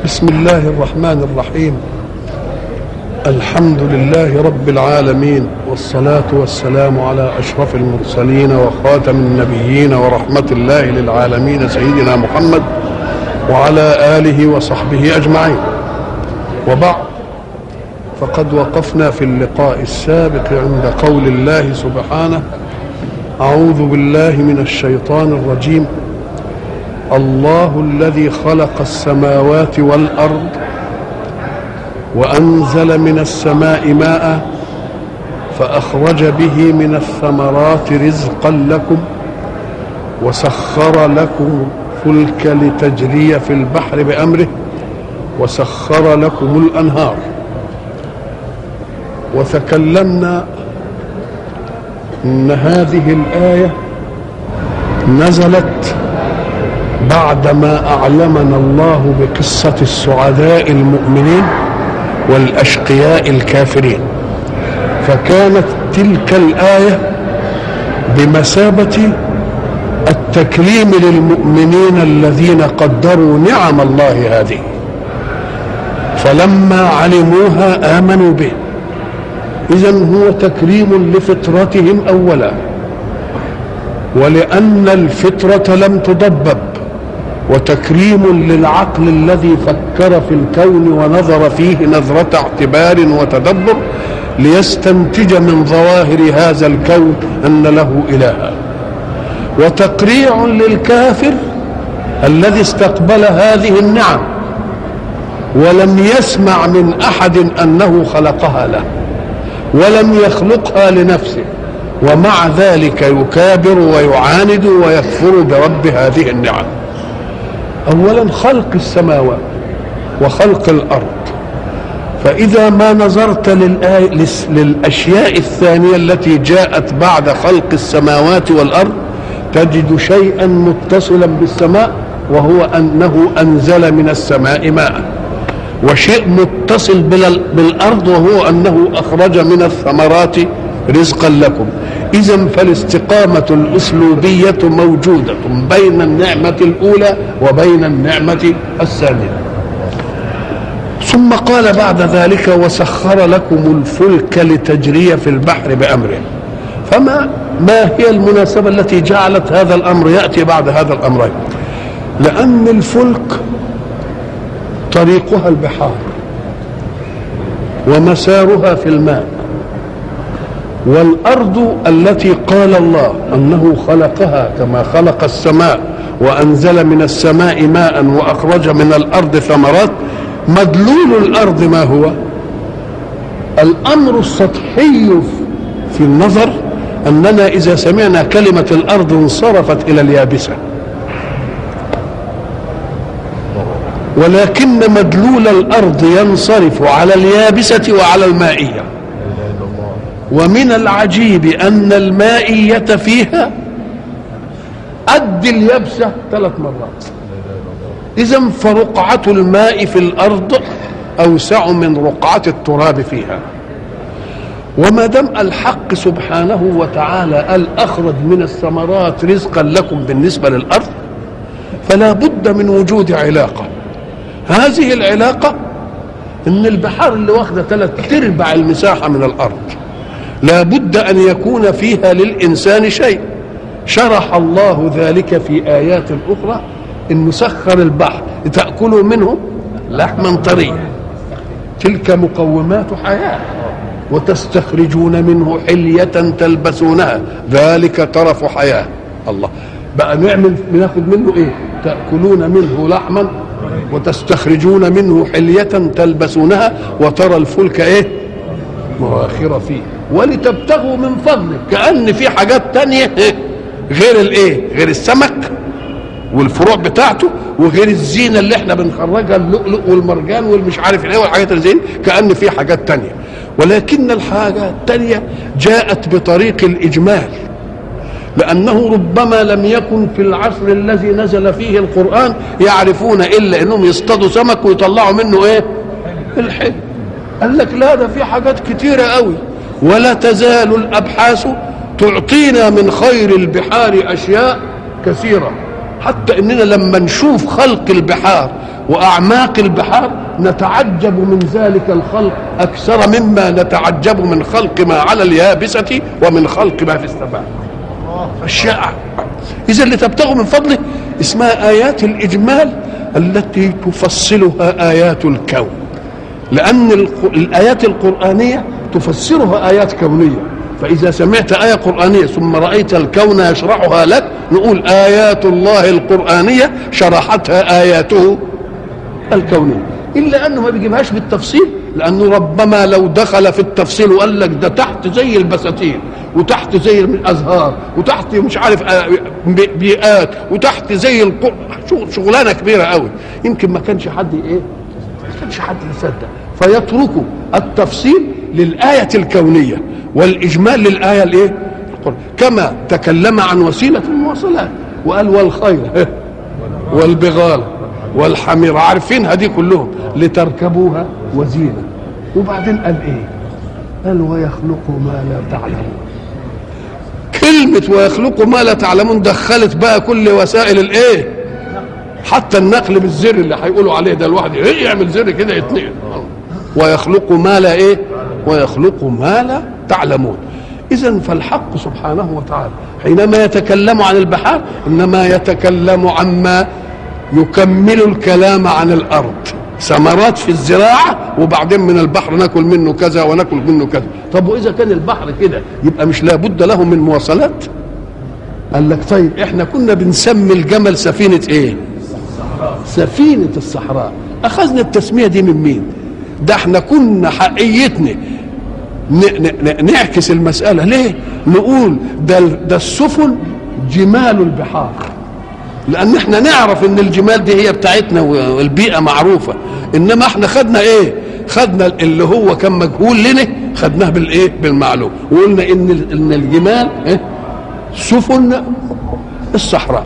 بسم الله الرحمن الرحيم الحمد لله رب العالمين والصلاة والسلام على أشرف المرسلين وخاتم النبيين ورحمة الله للعالمين سيدنا محمد وعلى آله وصحبه أجمعين وبعد فقد وقفنا في اللقاء السابق عند قول الله سبحانه أعوذ بالله من الشيطان الرجيم الله الذي خلق السماوات والارض وانزل من السماء ماء فاخرج به من الثمرات رزقا لكم وسخر لكم فلك لتجري في البحر بامره وسخر لكم الانهار وتكلمنا ان هذه الايه نزلت بعدما اعلمنا الله بقصه السعداء المؤمنين والاشقياء الكافرين فكانت تلك الايه بمثابه التكريم للمؤمنين الذين قدروا نعم الله هذه فلما علموها امنوا به اذا هو تكريم لفطرتهم اولا ولان الفطره لم تضبب وتكريم للعقل الذي فكر في الكون ونظر فيه نظرة اعتبار وتدبر ليستنتج من ظواهر هذا الكون أن له إلها وتقريع للكافر الذي استقبل هذه النعم ولم يسمع من أحد أنه خلقها له ولم يخلقها لنفسه ومع ذلك يكابر ويعاند ويكفر برب هذه النعم اولا خلق السماوات وخلق الارض فاذا ما نظرت للاشياء الثانيه التي جاءت بعد خلق السماوات والارض تجد شيئا متصلا بالسماء وهو انه انزل من السماء ماء وشيء متصل بالارض وهو انه اخرج من الثمرات رزقا لكم إذا فالاستقامة الأسلوبية موجودة بين النعمة الأولى وبين النعمة الثانية ثم قال بعد ذلك وسخر لكم الفلك لتجري في البحر بأمره فما ما هي المناسبة التي جعلت هذا الأمر يأتي بعد هذا الأمرين لأن الفلك طريقها البحار ومسارها في الماء والارض التي قال الله انه خلقها كما خلق السماء وانزل من السماء ماء واخرج من الارض ثمرات مدلول الارض ما هو الامر السطحي في النظر اننا اذا سمعنا كلمه الارض انصرفت الى اليابسه ولكن مدلول الارض ينصرف على اليابسه وعلى المائيه ومن العجيب أن المائية فيها قد اليبسة ثلاث مرات إذا فرقعة الماء في الأرض أوسع من رقعة التراب فيها وما دام الحق سبحانه وتعالى قال أخرج من الثمرات رزقا لكم بالنسبة للأرض فلا بد من وجود علاقة هذه العلاقة إن البحار اللي واخدة ثلاث أرباع المساحة من الأرض لا بد أن يكون فيها للإنسان شيء شرح الله ذلك في آيات أخرى إن سخر البحر لتأكلوا منه لحما طريا تلك مقومات حياة وتستخرجون منه حلية تلبسونها ذلك طرف حياة الله بقى نعمل بناخد منه ايه تأكلون منه لحما وتستخرجون منه حلية تلبسونها وترى الفلك ايه مواخر فيه ولتبتغوا من فضله كأن في حاجات تانية غير الايه غير السمك والفروع بتاعته وغير الزينة اللي احنا بنخرجها اللؤلؤ والمرجان والمش عارف ايه والحاجات الزين كأن في حاجات تانية ولكن الحاجة التانية جاءت بطريق الإجمال لأنه ربما لم يكن في العصر الذي نزل فيه القرآن يعرفون إلا أنهم يصطادوا سمك ويطلعوا منه إيه الحل قال لك لا ده في حاجات كتيرة قوي ولا تزال الابحاث تعطينا من خير البحار اشياء كثيره حتى اننا لما نشوف خلق البحار واعماق البحار نتعجب من ذلك الخلق اكثر مما نتعجب من خلق ما على اليابسه ومن خلق ما في السماء اشياء اذا اللي تبتغوا من فضله اسمها ايات الاجمال التي تفصلها ايات الكون لان الايات القرانيه تفسرها ايات كونيه فاذا سمعت ايه قرانيه ثم رايت الكون يشرحها لك نقول ايات الله القرانيه شرحتها اياته الكونيه الا انه ما بيجيبهاش بالتفصيل لانه ربما لو دخل في التفصيل وقال لك ده تحت زي البساتين وتحت زي الازهار وتحت مش عارف بيئات وتحت زي القر... شغلانه كبيره قوي يمكن ما كانش حد ايه ما كانش حد يصدق فيتركوا التفصيل للايه الكونيه والاجمال للايه الايه كما تكلم عن وسيله المواصلات وقال والخيل والبغال والحمير عارفينها دي كلهم لتركبوها وزينه وبعدين قال ايه قال ويخلق ما لا تعلمون كلمة ويخلق ما لا تعلمون دخلت بقى كل وسائل الايه حتى النقل بالزر اللي هيقولوا عليه ده الواحد ايه يعمل زر كده يتنقل ويخلق ما لا ايه ويخلق ما لا تعلمون اذا فالحق سبحانه وتعالى حينما يتكلم عن البحار انما يتكلم عما يكمل الكلام عن الارض ثمرات في الزراعة وبعدين من البحر ناكل منه كذا وناكل منه كذا طب وإذا كان البحر كده يبقى مش لابد له من مواصلات قال لك طيب احنا كنا بنسمي الجمل سفينة ايه سفينة الصحراء أخذنا التسمية دي من مين ده احنا كنا حقيتنا نعكس المسألة ليه نقول ده, ده السفن جمال البحار لان احنا نعرف ان الجمال دي هي بتاعتنا والبيئه معروفه انما احنا خدنا ايه خدنا اللي هو كان مجهول لنا خدناه بالايه بالمعلوم وقلنا ان ان الجمال إيه؟ سفن الصحراء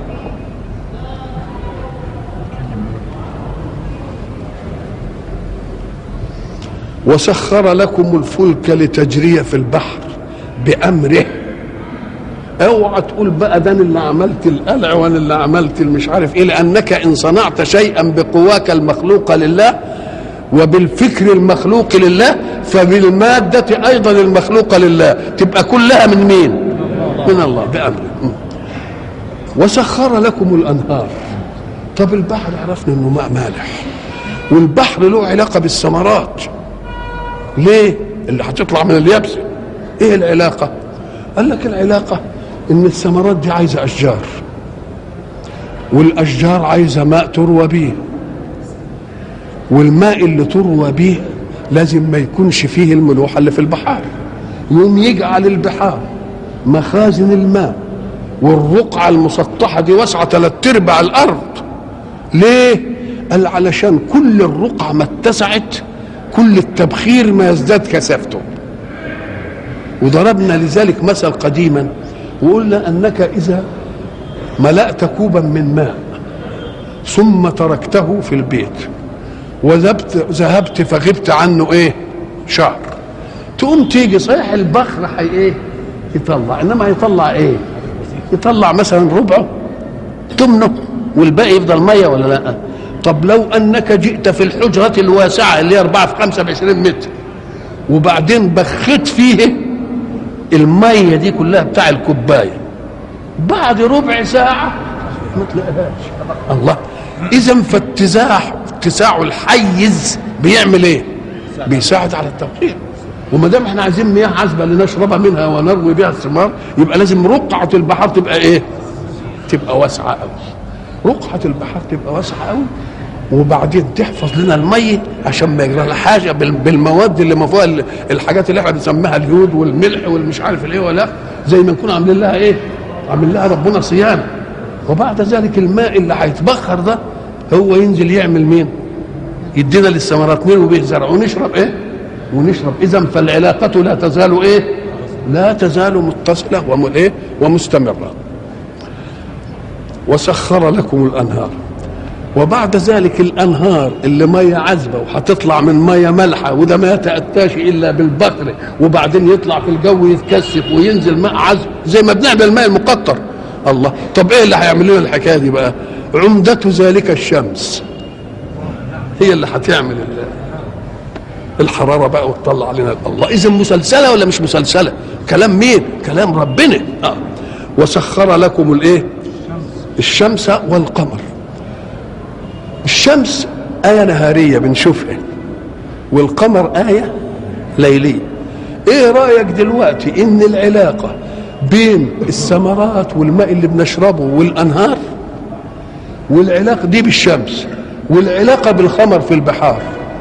وسخر لكم الفلك لتجري في البحر بامره اوعى تقول بقى ده اللي عملت القلع وانا اللي عملت المش عارف ايه لانك ان صنعت شيئا بقواك المخلوقه لله وبالفكر المخلوق لله فبالمادة أيضا المخلوقة لله تبقى كلها من مين من الله بأمره وسخر لكم الأنهار طب البحر عرفنا انه ماء مالح والبحر له علاقة بالثمرات ليه اللي هتطلع من اليابسة ايه العلاقة قال لك العلاقة ان الثمرات دي عايزه اشجار والاشجار عايزه ماء تروى بيه والماء اللي تروى بيه لازم ما يكونش فيه الملوحه اللي في البحار يوم يجعل البحار مخازن الماء والرقعة المسطحة دي واسعة ثلاث ارباع الأرض ليه؟ قال علشان كل الرقعة ما اتسعت كل التبخير ما يزداد كثافته وضربنا لذلك مثل قديما وقلنا انك اذا ملأت كوبا من ماء ثم تركته في البيت وذهبت ذهبت فغبت عنه ايه شهر تقوم تيجي صحيح البخر حي ايه يطلع انما يطلع ايه يطلع مثلا ربعه ثمنه والباقي يفضل ميه ولا لا طب لو انك جئت في الحجره الواسعه اللي هي 4 في 5 ب 20 متر وبعدين بخيت فيه الميه دي كلها بتاع الكوبايه بعد ربع ساعه ما تلاقيهاش الله اذا فاتزاع اتساع الحيز بيعمل ايه بيساعد على التبخير وما دام احنا عايزين مياه عذبه لنشرب منها ونروي بها الثمار يبقى لازم رقعه البحر تبقى ايه تبقى واسعه قوي رقعه البحر تبقى واسعه قوي وبعدين تحفظ لنا الميه عشان ما يجرى لها حاجه بالمواد اللي ما فوق الحاجات اللي احنا بنسميها اليود والملح والمش عارف الايه ولا زي ما نكون عاملين لها ايه؟ عاملين لها ربنا صيانه وبعد ذلك الماء اللي هيتبخر ده هو ينزل يعمل مين؟ يدينا للثمرات مين وبيه زرع ونشرب ايه؟ ونشرب اذا فالعلاقه لا تزال ايه؟ لا تزال متصله وم ايه؟ ومستمره وسخر لكم الانهار وبعد ذلك الانهار اللي ميه عذبه وهتطلع من ميه مالحه وده ما يتاتاش الا بالبقر وبعدين يطلع في الجو يتكثف وينزل ماء عذب زي ما بنعمل الماء المقطر الله طب ايه اللي هيعمل لنا الحكايه دي بقى عمدة ذلك الشمس هي اللي هتعمل الحراره بقى وتطلع علينا الله اذا مسلسله ولا مش مسلسله كلام مين كلام ربنا آه. وسخر لكم الايه الشمس والقمر الشمس آية نهارية بنشوفها والقمر آية ليلية ايه رأيك دلوقتي ان العلاقة بين الثمرات والماء اللي بنشربه والانهار والعلاقة دي بالشمس والعلاقة بالخمر في البحار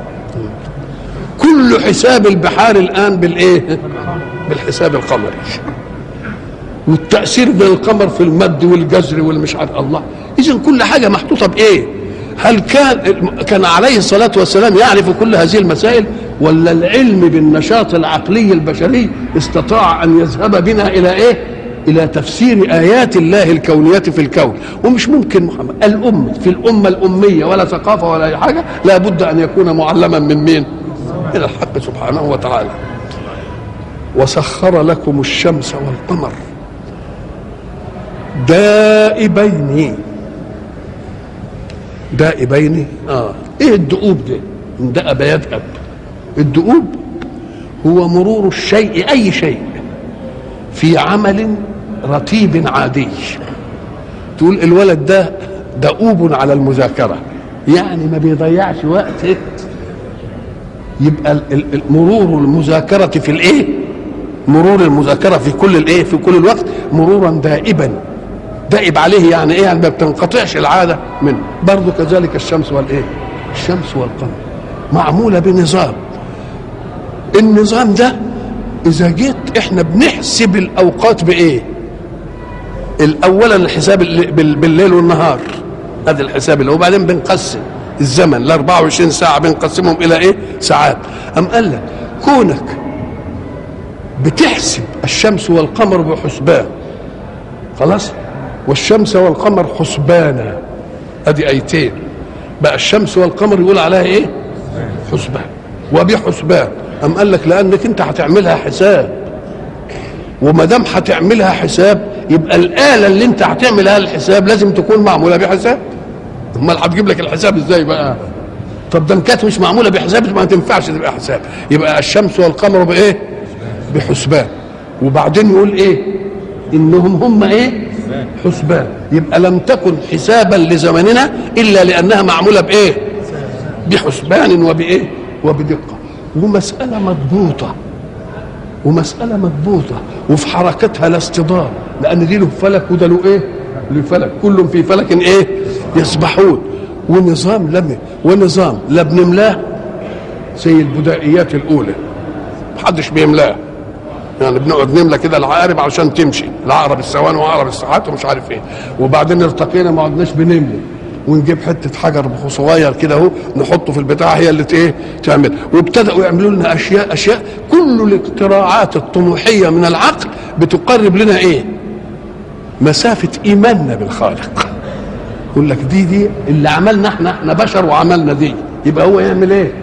كل حساب البحار الآن بالإيه بالحساب القمري والتأثير بالقمر في المد والجزر والمش عارف الله إذا كل حاجة محطوطة بإيه هل كان كان عليه الصلاة والسلام يعرف كل هذه المسائل ولا العلم بالنشاط العقلي البشري استطاع أن يذهب بنا إلى إيه إلى تفسير آيات الله الكونية في الكون ومش ممكن محمد الأم في الأمة الأمية ولا ثقافة ولا أي حاجة لا بد أن يكون معلما من مين من الحق سبحانه وتعالى وسخر لكم الشمس والقمر دائبين دائبين اه ايه الدؤوب ده دأب يدأب الدؤوب هو مرور الشيء اي شيء في عمل رتيب عادي تقول الولد ده دؤوب على المذاكره يعني ما بيضيعش وقت يبقى مرور المذاكره في الايه مرور المذاكره في كل الايه في كل الوقت مرورا دائبا دائب عليه يعني ايه يعني ما بتنقطعش العاده منه برضه كذلك الشمس والايه الشمس والقمر معموله بنظام النظام ده اذا جيت احنا بنحسب الاوقات بايه الاولا الحساب بالليل والنهار هذا الحساب اللي وبعدين بنقسم الزمن ال 24 ساعه بنقسمهم الى ايه ساعات ام قال لك كونك بتحسب الشمس والقمر بحسبان خلاص والشمس والقمر حسبانا ادي ايتين بقى الشمس والقمر يقول عليها ايه حسبان وبحسبان ام قال لك لانك انت هتعملها حساب وما دام هتعملها حساب يبقى الاله اللي انت هتعملها الحساب لازم تكون معموله بحساب امال هتجيب لك الحساب ازاي بقى طب ده كانت مش معموله بحساب ما تنفعش تبقى حساب يبقى الشمس والقمر بايه بحسبان وبعدين يقول ايه انهم هم ايه حسبان يبقى لم تكن حسابا لزمننا الا لانها معموله بايه بحسبان وبايه وبدقه ومساله مضبوطه ومساله مضبوطه وفي حركتها لا اصطدام لان دي له فلك وده له ايه له فلك كل في فلك ايه يسبحون ونظام لم ونظام لا بنملاه زي البدائيات الاولى محدش بيملاه يعني بنقعد نملى كده العقارب عشان تمشي العقرب الثواني وعقرب الساعات ومش عارف ايه وبعدين ارتقينا ما عدناش بنملي ونجيب حته حجر صغير كده اهو نحطه في البتاع هي اللي ايه تعمل وابتدأوا يعملوا لنا اشياء اشياء كل الاختراعات الطموحيه من العقل بتقرب لنا ايه؟ مسافه ايماننا بالخالق يقول لك دي دي اللي عملنا احنا احنا بشر وعملنا دي يبقى هو يعمل ايه؟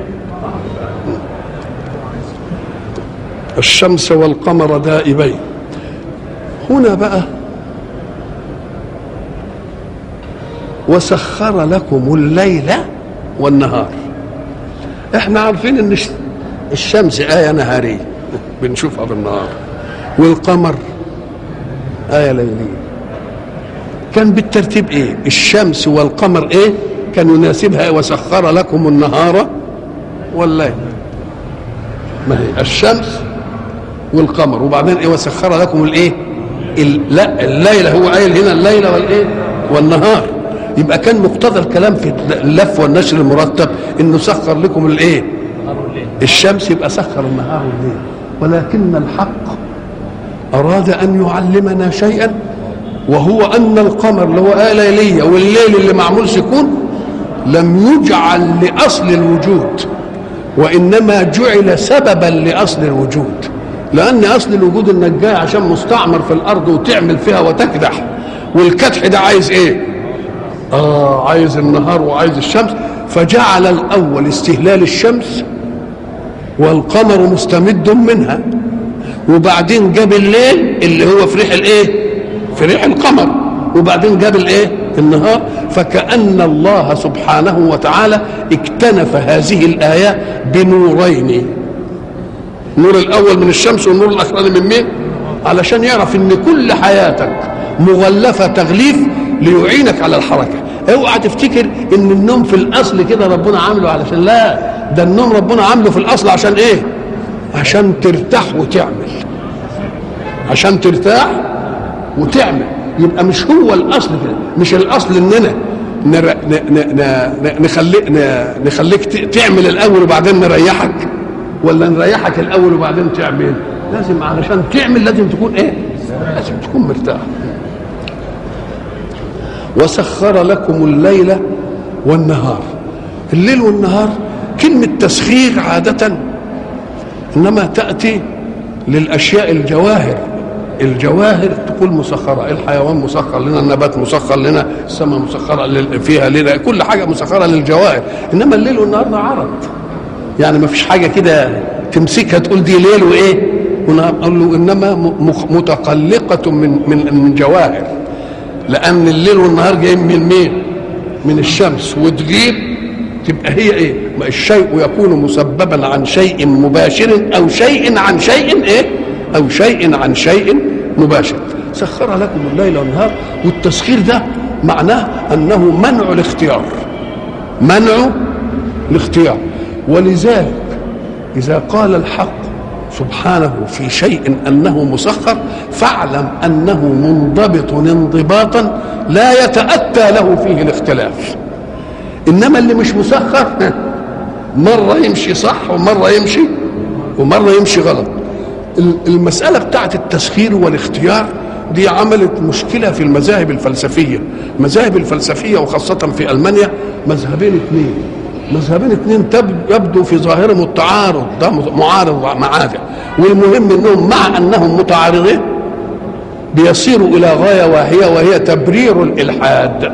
الشمس والقمر دائبين هنا بقى وسخر لكم الليل والنهار احنا عارفين ان الشمس آية نهارية بنشوفها بالنهار والقمر آية ليلية كان بالترتيب ايه الشمس والقمر ايه كان يناسبها وسخر لكم النهار والليل ما هي الشمس والقمر وبعدين ايه وسخر لكم الايه لا الليل هو قايل هنا الليل والايه والنهار يبقى كان مقتضى الكلام في اللف والنشر المرتب انه سخر لكم الايه الشمس يبقى سخر النهار والليل ولكن الحق اراد ان يعلمنا شيئا وهو ان القمر اللي هو آية ليلية والليل اللي معمول سكون لم يجعل لاصل الوجود وانما جعل سببا لاصل الوجود لان اصل الوجود انك جاي عشان مستعمر في الارض وتعمل فيها وتكدح والكدح ده عايز ايه اه عايز النهار وعايز الشمس فجعل الاول استهلال الشمس والقمر مستمد منها وبعدين جاب الليل اللي هو في ريح الايه في ريح القمر وبعدين جاب الايه النهار فكأن الله سبحانه وتعالى اكتنف هذه الآية بنورين النور الأول من الشمس والنور الأخراني من مين علشان يعرف ان كل حياتك مغلفة تغليف ليعينك على الحركة اوعى تفتكر ان النوم في الاصل كده ربنا عامله علشان لا ده النوم ربنا عامله في الاصل عشان ايه عشان ترتاح وتعمل عشان ترتاح وتعمل يبقى مش هو الاصل كده مش الاصل اننا نر... ن... ن... ن... نخلي... ن... نخليك ت... تعمل الاول وبعدين نريحك ولا نريحك الاول وبعدين تعمل لازم علشان تعمل لازم تكون ايه لازم تكون مرتاح وسخر لكم الليل والنهار الليل والنهار كلمة تسخير عادة إنما تأتي للأشياء الجواهر الجواهر تكون مسخرة الحيوان مسخر لنا النبات مسخر لنا السماء مسخرة فيها لنا كل حاجة مسخرة للجواهر إنما الليل والنهار ده عرض يعني ما فيش حاجة كده تمسكها تقول دي ليل وإيه ونقول له إنما متقلقة من من من جواهر لأن الليل والنهار جايين من مين؟ من الشمس وتغيب تبقى هي ايه؟ الشيء يكون مسببا عن شيء مباشر او شيء عن شيء ايه؟ او شيء عن شيء مباشر. سخر لكم الليل والنهار والتسخير ده معناه انه منع الاختيار. منع الاختيار ولذلك اذا قال الحق سبحانه في شيء انه مسخر فاعلم انه منضبط انضباطا لا يتاتى له فيه الاختلاف انما اللي مش مسخر مره يمشي صح ومره يمشي ومره يمشي غلط المساله بتاعت التسخير والاختيار دي عملت مشكله في المذاهب الفلسفيه المذاهب الفلسفيه وخاصه في المانيا مذهبين اثنين مذهبين اثنين يبدو في ظاهرهم التعارض ده معارض مع ده والمهم انهم مع انهم متعارضين بيصيروا الى غايه واهيه وهي تبرير الالحاد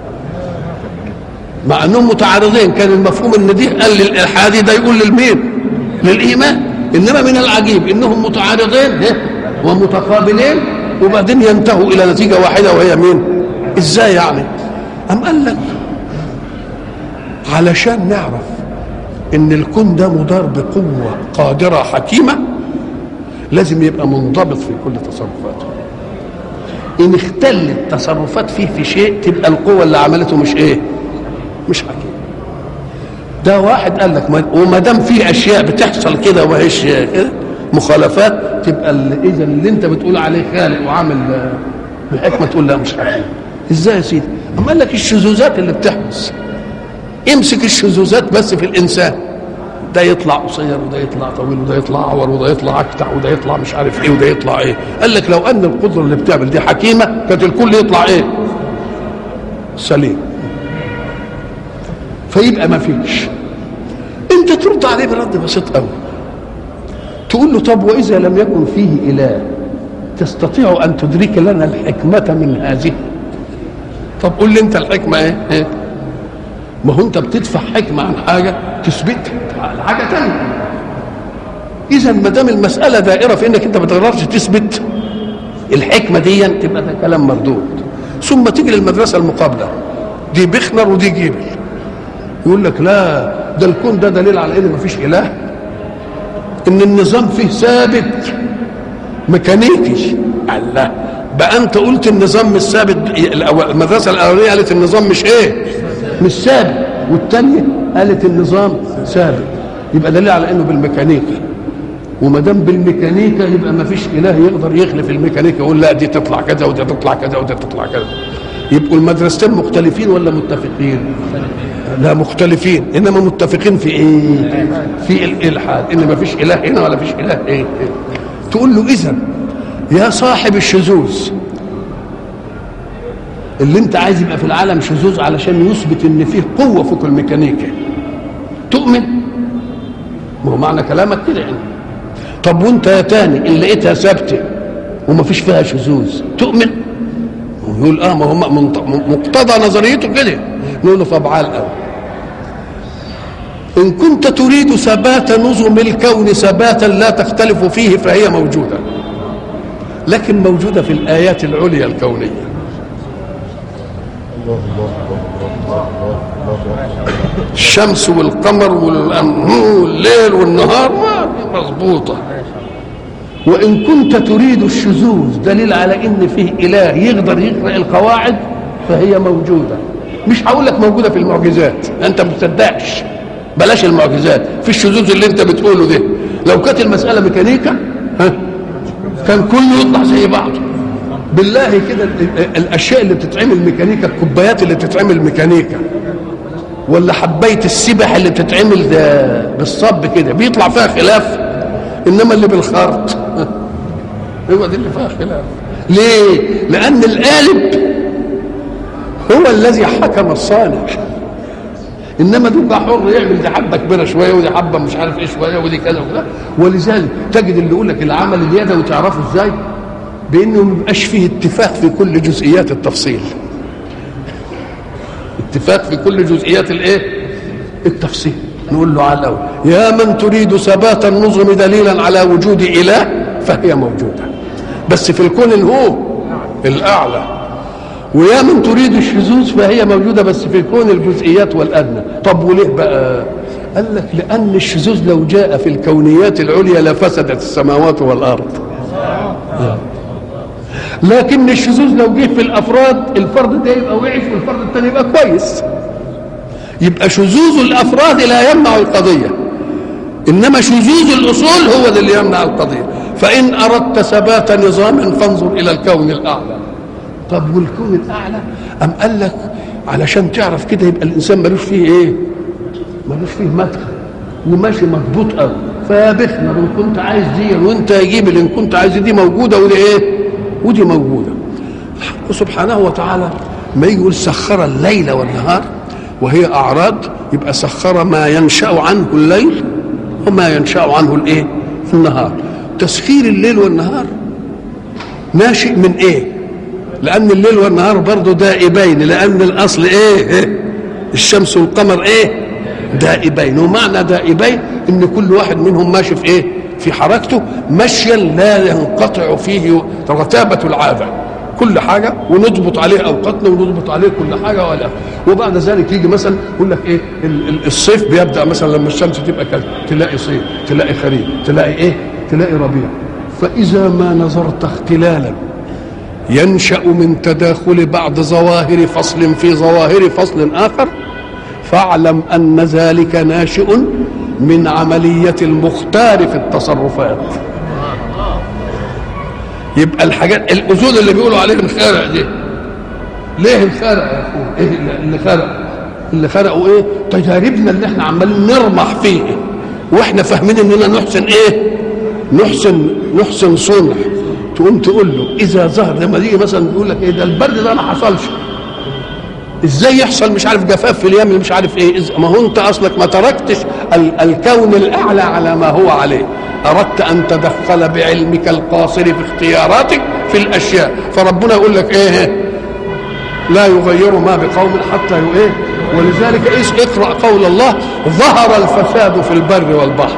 مع انهم متعارضين كان المفهوم ان دي قال للالحادي ده يقول للمين للايمان انما من العجيب انهم متعارضين ومتقابلين وبعدين ينتهوا الى نتيجه واحده وهي مين ازاي يعني ام قال لك علشان نعرف ان الكون ده مدار بقوه قادره حكيمه لازم يبقى منضبط في كل تصرفاته ان اختلت تصرفات فيه في شيء تبقى القوه اللي عملته مش ايه مش حكيم ده واحد قال لك وما دام في اشياء بتحصل كده وما هيش كده مخالفات تبقى اذا اللي انت بتقول عليه خالق وعامل بحكمه تقول لا مش حكيم ازاي يا سيدي اما قال لك الشذوذات اللي بتحدث امسك الشذوذات بس في الانسان ده يطلع قصير وده يطلع طويل وده يطلع عور وده يطلع اكتع وده يطلع مش عارف ايه وده يطلع ايه قال لك لو ان القدره اللي بتعمل دي حكيمه كانت الكل يطلع ايه سليم فيبقى ما فيش انت ترد عليه برد بسيط قوي تقول له طب واذا لم يكن فيه اله تستطيع ان تدرك لنا الحكمه من هذه طب قول لي انت الحكمه ايه, إيه؟ ما هو انت بتدفع حكمه عن حاجه تثبتها على حاجه ثانيه اذا ما دام المساله دائره في انك انت ما تقدرش تثبت الحكمه دي تبقى ده كلام مردود ثم تيجي للمدرسه المقابله دي بخنر ودي جيبل يقول لك لا ده الكون ده دليل على ان ما فيش اله ان النظام فيه ثابت ميكانيكي الله بقى انت قلت النظام مش ثابت المدرسه الاولانيه قالت النظام مش ايه مش ثابت والثانيه قالت النظام ثابت يبقى دليل على انه بالميكانيكا وما دام بالميكانيكا يبقى ما فيش اله يقدر يخلف الميكانيكا يقول لا دي تطلع كذا ودي تطلع كذا ودي تطلع كذا يبقوا المدرستين مختلفين ولا متفقين؟ لا مختلفين انما متفقين في ايه؟ في الالحاد ان ما فيش اله هنا ولا فيش اله ايه؟ تقول له اذا يا صاحب الشذوذ اللي انت عايز يبقى في العالم شذوذ علشان يثبت ان فيه قوه فوق الميكانيكا تؤمن ما هو معنى كلامك كده يعني طب وانت يا تاني ان لقيتها ثابته وما فيش فيها شذوذ تؤمن يقول اه ما هو مقتضى نظريته كده نقول له طب عال قوي ان كنت تريد ثبات نظم الكون ثباتا لا تختلف فيه فهي موجوده لكن موجوده في الايات العليا الكونيه الشمس والقمر والليل والنهار ما مظبوطة وإن كنت تريد الشذوذ دليل على إن فيه إله يقدر يقرأ القواعد فهي موجودة مش هقول لك موجودة في المعجزات أنت ما تصدقش بلاش المعجزات في الشذوذ اللي أنت بتقوله ده لو كانت المسألة ميكانيكا ها كان كله يطلع زي بعضه بالله كده الاشياء اللي بتتعمل ميكانيكا الكوبايات اللي بتتعمل ميكانيكا ولا حبايه السبح اللي بتتعمل ده بالصب كده بيطلع فيها خلاف انما اللي بالخرط هو دي اللي فيها خلاف ليه لان القالب هو الذي حكم الصانع انما ده حر يعمل دي حبه كبيره شويه ودي حبه مش عارف ايه شويه ودي كذا وكذا ولذلك تجد اللي يقول لك العمل اليدوي تعرفه ازاي؟ بانه ما يبقاش فيه اتفاق في كل جزئيات التفصيل اتفاق في كل جزئيات الايه التفصيل نقول له على الأول يا من تريد ثبات النظم دليلا على وجود اله فهي موجوده بس في الكون هو الاعلى ويا من تريد الشذوذ فهي موجوده بس في كون الجزئيات والادنى طب وليه بقى قال لك لان الشذوذ لو جاء في الكونيات العليا لفسدت السماوات والارض لكن الشذوذ لو جه في الافراد الفرد ده يبقى وحش والفرد الثاني يبقى كويس يبقى شذوذ الافراد لا يمنع القضيه انما شذوذ الاصول هو اللي يمنع القضيه فان اردت ثبات نظام فانظر الى الكون الاعلى طب والكون الاعلى ام قال لك علشان تعرف كده يبقى الانسان ملوش فيه ايه ملوش فيه مدخل وماشي مضبوط قوي فيابخنا ان كنت عايز دي وانت يجيب اللي ان كنت عايز دي موجوده ودي ايه ودي موجودة الحق سبحانه وتعالى ما يقول سخر الليل والنهار وهي أعراض يبقى سخر ما ينشأ عنه الليل وما ينشأ عنه الإيه في النهار تسخير الليل والنهار ناشئ من إيه لأن الليل والنهار برضه دائبين لأن الأصل إيه, إيه؟ الشمس والقمر إيه دائبين ومعنى دائبين إن كل واحد منهم ماشي في إيه في حركته مشيا لا ينقطع فيه رتابة العادة كل حاجة ونضبط عليه أوقاتنا ونضبط عليه كل حاجة ولا وبعد ذلك يجي مثلا يقول لك إيه الصيف بيبدأ مثلا لما الشمس تبقى كذا تلاقي صيف تلاقي خريف تلاقي إيه تلاقي ربيع فإذا ما نظرت اختلالا ينشأ من تداخل بعض ظواهر فصل في ظواهر فصل آخر فاعلم أن ذلك ناشئ من عملية المختار في التصرفات يبقى الحاجات الأصول اللي بيقولوا عليه الخارع دي ليه الخارع يا أخوه إيه اللي خرق اللي خرقوا إيه تجاربنا اللي احنا عمالين نرمح فيه واحنا فاهمين اننا نحسن ايه نحسن نحسن صنع تقوم تقول له اذا ظهر لما يجي مثلا يقول لك ايه ده البرد ده ما حصلش ازاي يحصل مش عارف جفاف في اليمن مش عارف ايه ما هو انت اصلك ما تركتش ال الكون الاعلى على ما هو عليه اردت ان تدخل بعلمك القاصر في اختياراتك في الاشياء فربنا يقول لك ايه لا يغير ما بقوم حتى ايه ولذلك إيه اقرا قول الله ظهر الفساد في البر والبحر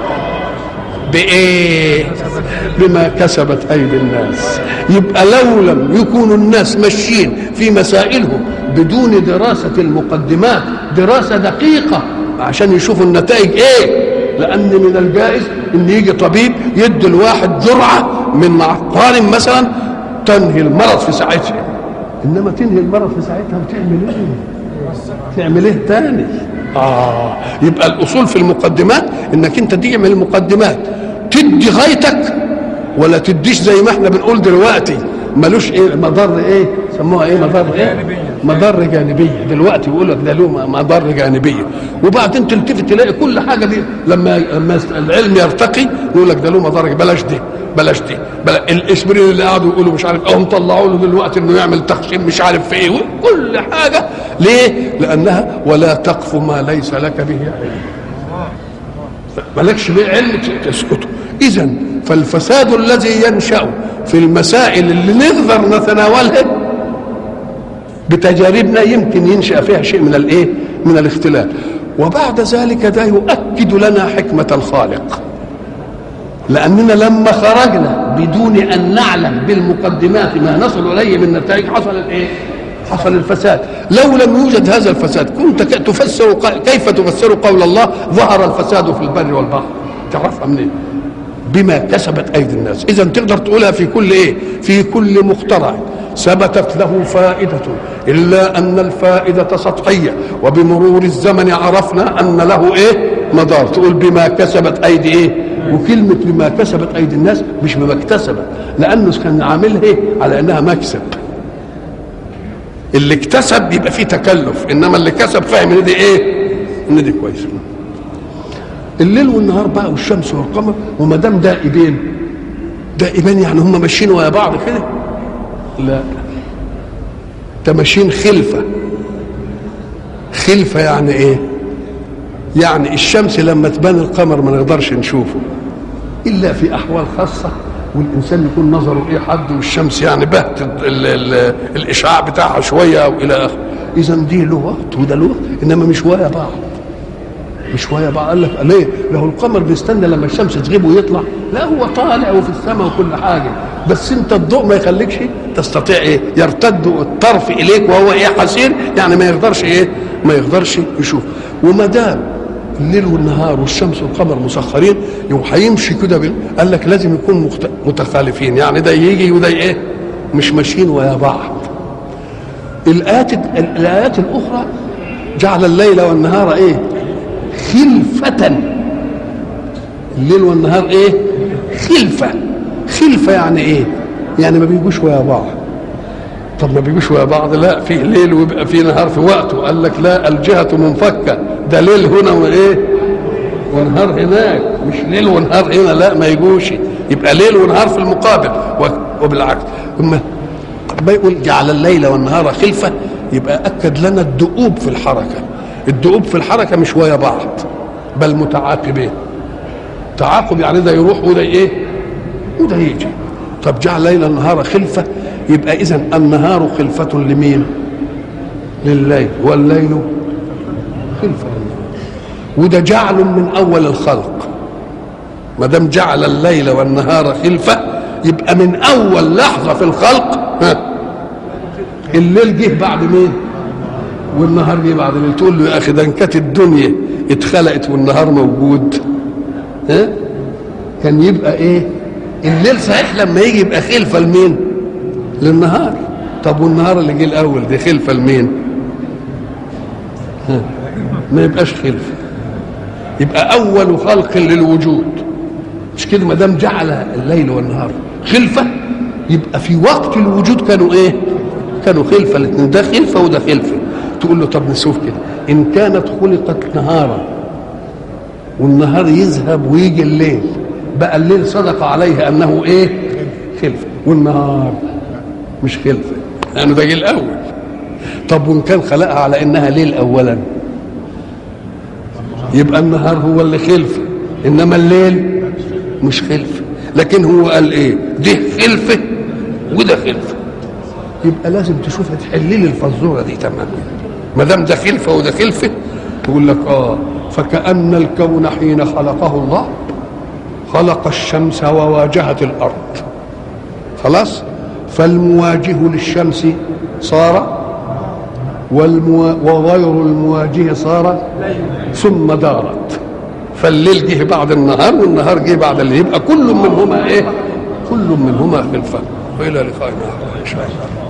بايه بما كسبت ايدي الناس يبقى لو لم يكونوا الناس ماشيين في مسائلهم بدون دراسة المقدمات دراسة دقيقة عشان يشوفوا النتائج ايه لأن من الجائز إن يجي طبيب يدي الواحد جرعة من عقار مثلا تنهي المرض في ساعتها إنما تنهي المرض في ساعتها وتعمل إيه؟ تعمل إيه تاني؟ آه يبقى الأصول في المقدمات إنك أنت تعمل المقدمات تدي غايتك ولا تديش زي ما احنا بنقول دلوقتي ملوش ايه مضر ايه سموها ايه مضر ايه مضر جانبيه دلوقتي يقول لك ده له مضر جانبيه وبعدين تلتفت تلاقي كل حاجه دي لما لما العلم يرتقي يقول لك ده له مضر بلاش دي بلاش دي بلا الاسبرين اللي قعدوا يقولوا مش عارف هم طلعوا له دلوقتي انه يعمل تخشيم مش عارف في ايه كل حاجه ليه؟ لانها ولا تقف ما ليس لك به علم مالكش به علم تسكته اذا فالفساد الذي ينشا في المسائل اللي نقدر نتناولها بتجاربنا يمكن ينشا فيها شيء من الايه من الاختلال وبعد ذلك ده يؤكد لنا حكمه الخالق لاننا لما خرجنا بدون ان نعلم بالمقدمات ما نصل اليه من نتائج حصل الايه حصل الفساد لو لم يوجد هذا الفساد كنت ك- تفسر ق- كيف تفسر قول الله ظهر الفساد في البر والبحر تعرفها منين بما كسبت ايدي الناس اذا تقدر تقولها في كل ايه في كل مخترع ثبتت له فائدة إلا أن الفائدة سطحية وبمرور الزمن عرفنا أن له إيه مدار تقول بما كسبت أيدي إيه وكلمة بما كسبت أيدي الناس مش بما اكتسبت لأنه كان عاملها إيه على أنها مكسب اللي اكتسب يبقى فيه تكلف انما اللي كسب فاهم ان دي ايه ان دي كويس الليل والنهار بقى والشمس والقمر وما دام دائبين دائبين يعني هم ماشيين ويا بعض كده لا ده ماشيين خلفه خلفه يعني ايه يعني الشمس لما تبان القمر ما نقدرش نشوفه الا في احوال خاصه والانسان يكون نظره ايه حد والشمس يعني بهت ال ال ال الاشعاع بتاعها شويه او الى اخره اذا دي له وقت وده له وقت انما مش ويا بعض مش ويا بعض قال لك ليه؟ له القمر بيستنى لما الشمس تغيب ويطلع لا هو طالع وفي السماء وكل حاجه بس انت الضوء ما يخليكش تستطيع ايه يرتد الطرف اليك وهو ايه حسير يعني ما يقدرش ايه ما يقدرش يشوف وما دام الليل والنهار والشمس والقمر مسخرين يبقى هيمشي كده بال... قال لك لازم يكون مخت... متخالفين يعني ده يجي وده ايه مش ماشيين ويا بعض الآيات الآيات الأخرى جعل الليل والنهار إيه؟ خلفة الليل والنهار إيه؟ خلفة خلفة يعني إيه؟ يعني ما بيجوش ويا بعض طب ما بيجوش ويا بعض لا فيه ليل ويبقى فيه نهار في وقته قال لك لا الجهة منفكة ده ليل هنا وإيه؟ ونهار هناك مش ليل ونهار هنا لا ما يجوش يبقى ليل ونهار في المقابل وبالعكس ثم بيقول جعل الليل والنهار خلفة يبقى أكد لنا الدؤوب في الحركة الدؤوب في الحركة مش ويا بعض بل متعاقبين تعاقب يعني ده يروح وده ايه وده يجي طب جعل الليل والنهار خلفة يبقى إذا النهار خلفة لمين لليل والليل خلفة للنهار وده جعل من أول الخلق ما دام جعل الليل والنهار خلفة يبقى من أول لحظة في الخلق ها الليل جه بعد مين والنهار جه بعد الليل تقول له يا اخي ده ان كانت الدنيا اتخلقت والنهار موجود ها كان يبقى ايه الليل صحيح لما يجي يبقى خلفه لمين للنهار طب والنهار اللي جه الاول دي خلفه لمين ها ما يبقاش خلفه يبقى اول خلق للوجود مش كده ما دام جعل الليل والنهار خلفه يبقى في وقت الوجود كانوا ايه كانوا خلفه الاثنين ده خلفه وده خلفه تقول له طب نشوف كده ان كانت خلقت نهارا والنهار يذهب ويجي الليل بقى الليل صدق عليه انه ايه خلفه والنهار مش خلفه لانه ده جه الاول طب وان كان خلقها على انها ليل اولا يبقى النهار هو اللي خلفه انما الليل مش خلفه لكن هو قال ايه ده خلفه وده خلفه يبقى لازم تشوفها تحل لي الفزوره دي تمام ما دام ده خلفه وده خلفه تقول لك اه فكأن الكون حين خلقه الله خلق الشمس وواجهت الارض خلاص فالمواجه للشمس صار والمو... وغير المواجه صار ثم دارت فالليل جه بعد النهار والنهار جه بعد الليل يبقى كل منهما ايه كل منهما خلفه والى لقاء اخر ان شاء الله